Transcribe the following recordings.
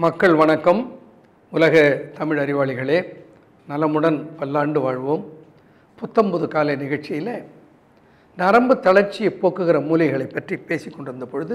மக்கள் வணக்கம் உலக தமிழ் அறிவாளிகளே நலமுடன் பல்லாண்டு வாழ்வோம் புத்தம்புது காலை நிகழ்ச்சியில் நரம்பு தளர்ச்சியை போக்குகிற மூலிகைகளை பற்றி பேசிக் கொண்டிருந்த பொழுது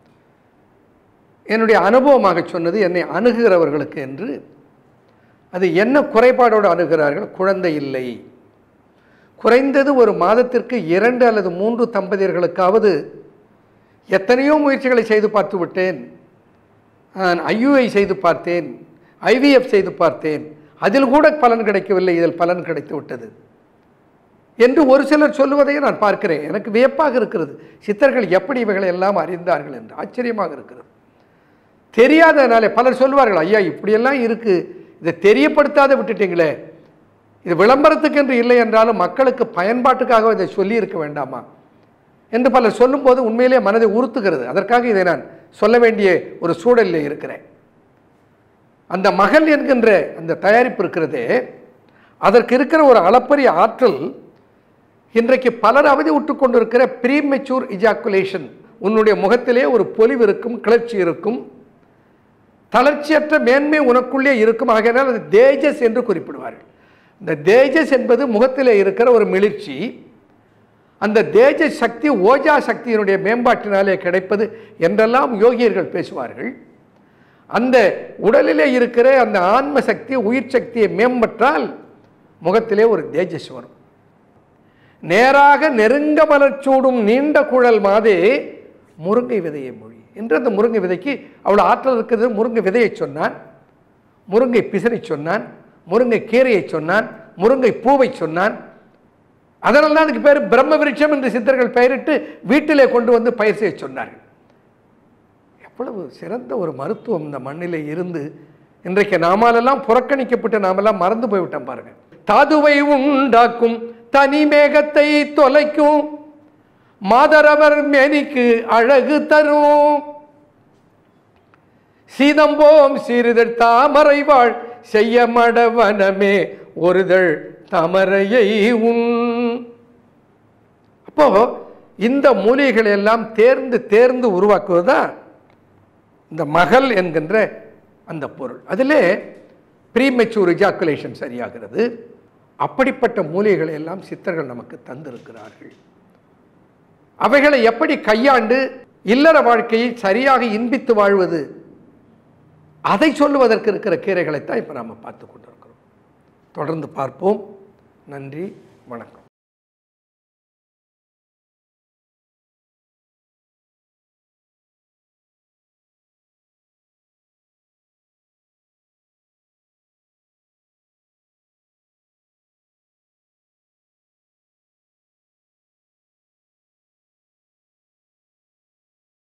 என்னுடைய அனுபவமாக சொன்னது என்னை அணுகுகிறவர்களுக்கு என்று அது என்ன குறைபாடோடு அணுகிறார்கள் குழந்தை இல்லை குறைந்தது ஒரு மாதத்திற்கு இரண்டு அல்லது மூன்று தம்பதியர்களுக்காவது எத்தனையோ முயற்சிகளை செய்து பார்த்து விட்டேன் நான் ஐயுஐ செய்து பார்த்தேன் ஐவிஎஃப் செய்து பார்த்தேன் அதில் கூட பலன் கிடைக்கவில்லை இதில் பலன் கிடைத்து விட்டது என்று ஒரு சிலர் சொல்லுவதையும் நான் பார்க்கிறேன் எனக்கு வியப்பாக இருக்கிறது சித்தர்கள் எப்படி இவைகளை எல்லாம் அறிந்தார்கள் என்று ஆச்சரியமாக இருக்கிறது தெரியாதனாலே பலர் சொல்லுவார்கள் ஐயா இப்படியெல்லாம் இருக்குது இதை தெரியப்படுத்தாத விட்டுட்டீங்களே இது விளம்பரத்துக்கென்று இல்லை என்றாலும் மக்களுக்கு பயன்பாட்டுக்காக இதை சொல்லியிருக்க வேண்டாமா என்று பலர் சொல்லும்போது உண்மையிலே மனதை உறுத்துகிறது அதற்காக இதை நான் சொல்ல வேண்டிய ஒரு சூழலில் இருக்கிறேன் அந்த மகள் என்கின்ற அந்த தயாரிப்பு இருக்கிறதே அதற்கு இருக்கிற ஒரு அளப்பரிய ஆற்றல் இன்றைக்கு பலர் அவதி விட்டு கொண்டிருக்கிற ப்ரீமெச்சூர் இஜாக்குலேஷன் உன்னுடைய முகத்திலே ஒரு பொலிவு இருக்கும் கிளர்ச்சி இருக்கும் தளர்ச்சியற்ற மேன்மை உனக்குள்ளே இருக்கும் ஆகையினால் அது தேஜஸ் என்று குறிப்பிடுவார்கள் இந்த தேஜஸ் என்பது முகத்திலே இருக்கிற ஒரு மிளிர்ச்சி அந்த தேஜஸ் சக்தி ஓஜா சக்தியினுடைய மேம்பாட்டினாலே கிடைப்பது என்றெல்லாம் யோகியர்கள் பேசுவார்கள் அந்த உடலிலே இருக்கிற அந்த ஆன்ம சக்தி உயிர் சக்தியை மேம்பற்றால் முகத்திலே ஒரு தேஜஸ் வரும் நேராக நெருங்க மலர்ச்சூடும் நீண்ட குழல் மாதே முருங்கை விதையை மொழி என்று அந்த முருங்கை விதைக்கு அவ்வளோ ஆற்றல் இருக்கிறது முருங்கை விதையை சொன்னான் முருங்கை பிசனை சொன்னான் முருங்கை கீரையை சொன்னான் முருங்கை பூவை சொன்னான் அதனால தான் அதுக்கு பேர் பிரம்ம விருட்சம் என்று சித்தர்கள் பெயரிட்டு வீட்டிலே கொண்டு வந்து பயிர் செய்ய சொன்னார்கள் எவ்வளவு சிறந்த ஒரு மருத்துவம் இந்த மண்ணிலே இருந்து இன்றைக்கு நாமாலெல்லாம் புறக்கணிக்கப்பட்டு நாமெல்லாம் மறந்து போய்விட்டோம் பாருங்க தாதுவை உண்டாக்கும் தனி மேகத்தை தொலைக்கும் மாதரவர் மேனிக்கு அழகு தரும் சீதம்போம் சிறிதழ் தாமரை வாழ் செய்ய மடவனமே ஒருதழ் தாமரையை உன் அப்போ இந்த மூலிகைகளை எல்லாம் தேர்ந்து தேர்ந்து உருவாக்குவதுதான் இந்த மகள் என்கின்ற அந்த பொருள் அதிலே ப்ரீமெச்சூர் இஜாக்குலேஷன் சரியாகிறது அப்படிப்பட்ட மூலிகைகளை எல்லாம் சித்தர்கள் நமக்கு தந்திருக்கிறார்கள் அவைகளை எப்படி கையாண்டு இல்லற வாழ்க்கையை சரியாக இன்பித்து வாழ்வது அதை சொல்லுவதற்கு இருக்கிற கீரைகளைத்தான் இப்போ நாம் பார்த்து கொண்டிருக்கிறோம் தொடர்ந்து பார்ப்போம் நன்றி வணக்கம்